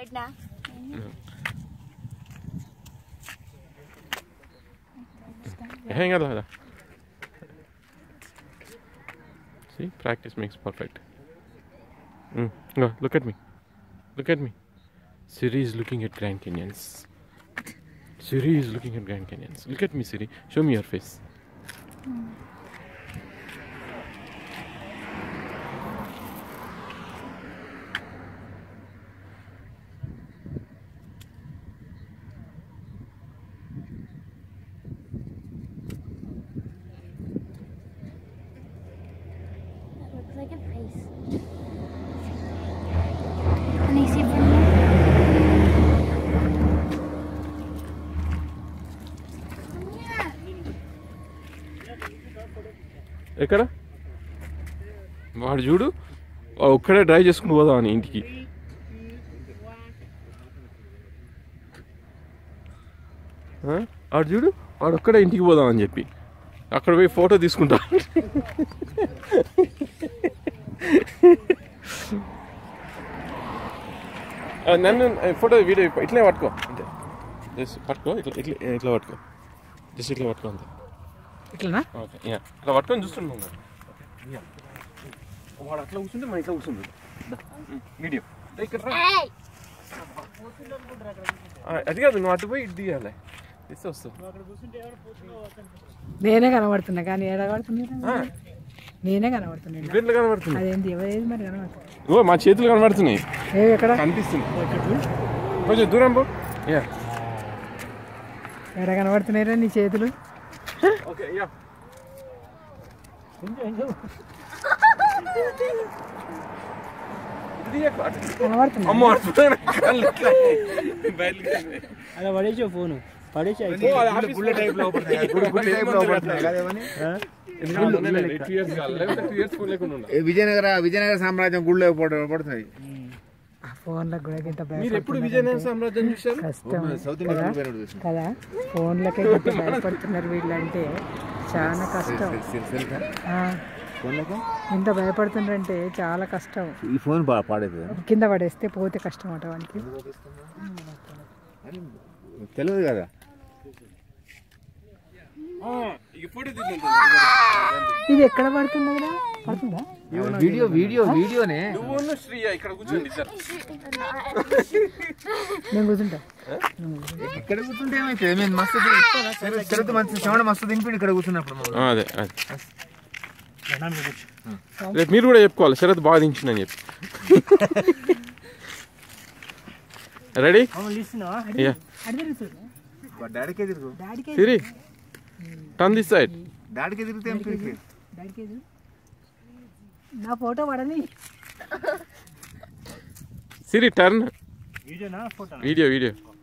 పెట్టినా ఏం కదా కదా See, practice makes perfect. Mm. Go, look at me. Look at me. Siri is looking at Grand Canyons. Siri is looking at Grand Canyons. Look at me, Siri. Show me your face. That looks like a face. Can you see it from here? ఎక్కడ వాడు చూడు వాడు ఒక్కడే drive చేసుకుని పోదాం అని ఇంటికి ఆ? వాడు చూడు వాడు ఒక్కడే ఇంటికి పోదాం అని చెప్పి అక్కడ పోయి ఫోటో తీసుకుంటా ఆ, నన్ను ఫోటో వీడియో ఇట్లే పట్టుకో అంతే జస్ట్ పట్టుకో ఇట్లా ఇట్లా ఇట్లా పట్టుకో జస్ట్ ఇట్లా పట్టుకో అంతే ఇట్లనా ఓకే యా ఇట్లా పట్టుకొని చూస్తున్నాం కదా యా. వాడు అట్లా కూర్చుంటే మన ఇట్లా కూర్చుంటుంది వీడియో ఇక్కడ రా. Hey! ఆ, అది కాదు నువ్వు అటు పోయి ఇటు దిగాలి ఇస్తే వస్తావు నేనే కనబడుతున్నా కానీ ఏడ కనబడుతున్నా ఆ, నేనే కనబడుతున్నాను ఇవెంట్లు కనబడుతున్నాయి అదేంటి ఎవరేది మరి కనబడుతుంది ఓ మా చేతులు కనబడుతున్నాయి ఏవి ఎక్కడ కనిపిస్తుంది కొంచెం దూరం పో యా ఎక్కడ కనబడుతున్నాయిరా నీ చేతులు ఓకే యా కనబడుతున్నాయి అమ్మో అర్థమైనా కళ్ళు ఇట్లా బయలుకి వెళ్ళినాయి. అలా పడేసా ఫోను పడేసా ఓ, అది ఆఫీస్ గుళ్ళ టైప్ లో పడుతున్నాయి గుడి గుడి టైప్ లో పడుతున్నాయి కదా ఇవన్నీ? ఎందుకంటే ఉన్నాయి, two years కాదు, లేకపోతే two years phone లేకుండా ఉండాలి. ఏ విజయనగర విజయనగర సామ్రాజ్యం గుళ్ళో పడు- పడుతున్నాయి ఆ ఫోన్లకు కూడా ఇంత మీరు ఎప్పుడు భయపడుతున్నారు విజయనగర సామ్రాజ్యం చూశారు కష్టం సౌత్ ఇండియా పోయినప్పుడు చూసిన కదా ఫోన్లకే ఇంత భయపడుతున్నారు వీళ్ళంటే చాలా కష్టం తెలుసా ఆ, ఫోన్లకు ఇంత భయపడుతున్నారంటే చాలా కష్టం ఈ ఫోన్ బా పాడైతుంది కింద పడేస్తే పోతే కష్టం అట వానికి తెలియదు కదా ఇక ఫోటో తీసుకుంటా ఇది ఎక్కడ పడుతున్నదిరా పడుతుందా వీడియో వీడియో వీడియోనే నువ్వు శ్రీయ ఇక్కడ కూర్చోండి ఇద్దరు నేను కూర్చుంటా ఇక్కడ కూర్చుంటే ఏమైతే మేము మస్తు తిరుగుతూ మంచి చెమట మస్తు దింపి ఇక్కడ కూర్చున్నప్పుడు మనం. ఆ, అదే అదే రేపు మీరు కూడా చెప్పుకోవాలి శరత్ బాగా దించిందని చెప్పి రెడీ యా అడిగి చూడు బా డాడీకే తిరుగు డాడీకే సిరి టర్న్ దిస్ సైడ్ డాడీకే తిరిగితే ఏం తిరిగి డాడీకే చూడు నా ఫోటో పడని సిరి టర్న్ వీడియోనా ఫోటో వీడియో వీడియో